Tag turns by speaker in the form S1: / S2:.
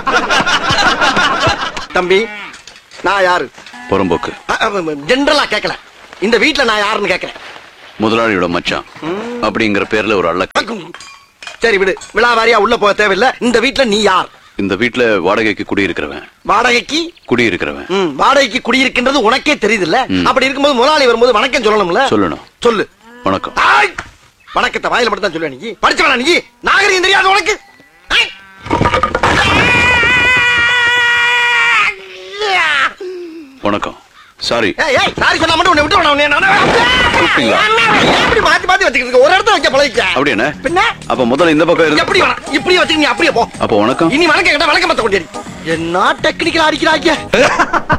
S1: தம்பி நான் யாரு
S2: புறம்போக்கு
S1: ஜென்ரலா கேட்கல இந்த வீட்ல நான் யாருன்னு கேட்கறேன்
S2: முதலாளியோட மச்சான் அப்படிங்கிற பேர்ல ஒரு அள்ள
S1: சரி விடு விழாவாரியா உள்ள போக தேவையில்ல இந்த வீட்ல நீ யார்
S2: இந்த வீட்ல வாடகைக்கு குடியிருக்கிறவன்
S1: வாடகைக்கு
S2: குடியிருக்கிறவன்
S1: ம், வாடகைக்கு குடியிருக்கின்றது உனக்கே தெரியுதுல்ல
S2: ம்.
S1: அப்படி இருக்கும்போது முதலாளி வரும்போது வணக்கம் சொல்லணும்ல
S2: சொல்லணும்
S1: சொல்லு
S2: வணக்கம்
S1: ஆய்! வணக்கத்தை வாயில மட்டும் தான் சொல்லுவேன் நீ படிச்சவனா நீ நாகரிகம் தெரியாது உனக்கு ஆய்!
S2: வணக்கம் சாரி
S1: ஏய், ஏய், sorry சொன்னா மட்டும் உன்னை விட்டு வேணாம், உன்னை நான்
S2: கூப்பிட்டீங்களா?
S1: எப்படி மாத்தி மாத்தி வச்சுக்கிட்டு இருக்க? ஒரு இடத்துல வைக்க பழகிக்க.
S2: அப்படி என்ன
S1: பின்ன
S2: அப்ப முதல்ல இந்த பக்கம் இருந்து
S1: எப்படி வேணாம் இப்படியே வச்சுக்க நீ அப்படியே போ
S2: அப்ப வணக்கம்
S1: இனி வணக்கம் கேட்டா வணக்கம் மத்த கொண்டேரி என்ன டெக்னிக்கல் அடிக்கிறாங்க